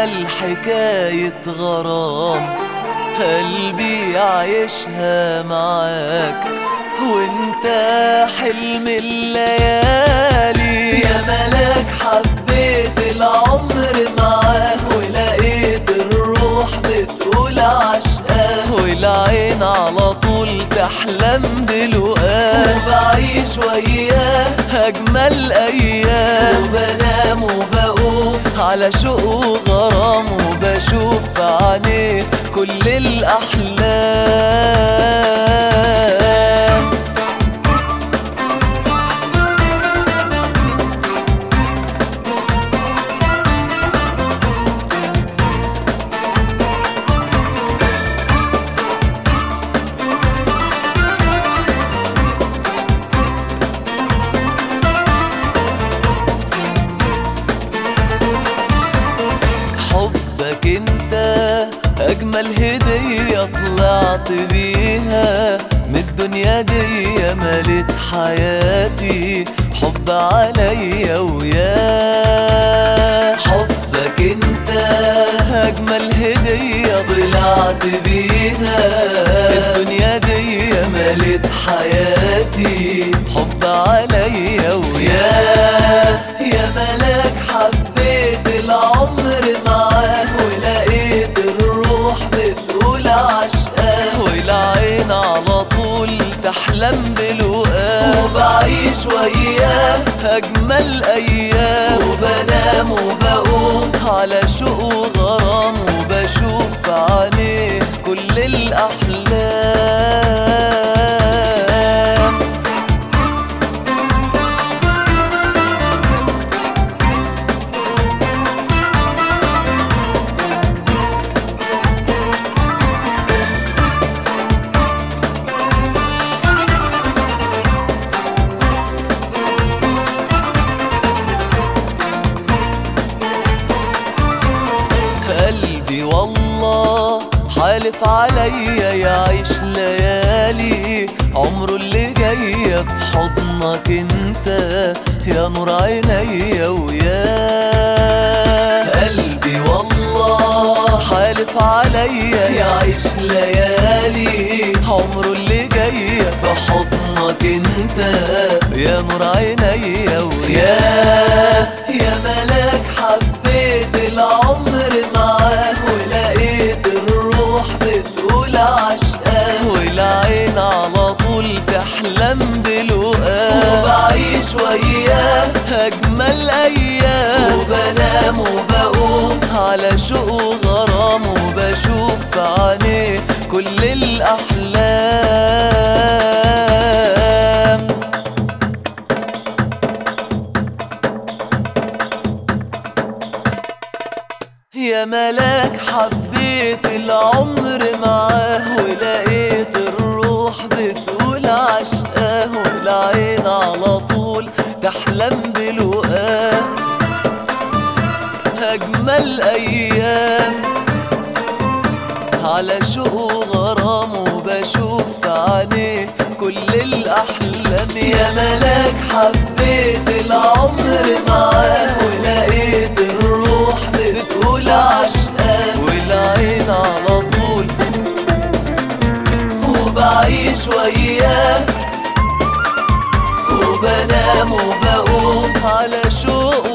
أجمل حكاية غرام قلبي عايشها معاك وانت حلم الليالي يا ملاك حبيت العمر معاه ولقيت الروح بتقول عشقاه والعين على طول تحلم بلقاه وبعيش وياه أجمل أيام وبنام وبقوم على شوق وغرام وبشوف في عينيه كل الأحلام حبك انت اجمل هدية طلعت بيها من الدنيا دي ملت حياتي حب عليا وياه حبك انت اجمل هدية طلعت بيها الدنيا دي ملت حياتي حب عليا وياه يا ملاك حبيت العمر معاه ولقيت الروح بتقول عشقاه والعين على طول تحلم بلقاه وبعيش وياه أجمل أيام وبنام وبقوم على شوق وغرام وبشوف في عينيه كل الأحلام قلبي والله حالف عليا يعيش ليالي عمره اللي جاية في حضنك انت يا نور عينيا ويا قلبي والله حالف عليا يعيش ليالي عمره اللي جاية في حضنك انت يا نور عينيا ويا يا ملاك حبيت العمر معاه ولقيت الروح بتقول عشقاه والعين على طول تحلم بلقاه وبعيش وياه أجمل أيام وبنام وبقوم على شوق وغرام وبشوف في عينيه كل الأحلام يا ملاك حبيت العمر معاه ولقيت الروح بتقول عشقاه والعين على طول تحلم بلقاه أجمل أيام على شوق وغرام وبشوف في عينيه كل الأحلام يا ملاك حبيت العمر معاه ولقيت الروح بتقول عشقاه والعين على طول وبعيش وياه وبنام وبقوم على شوق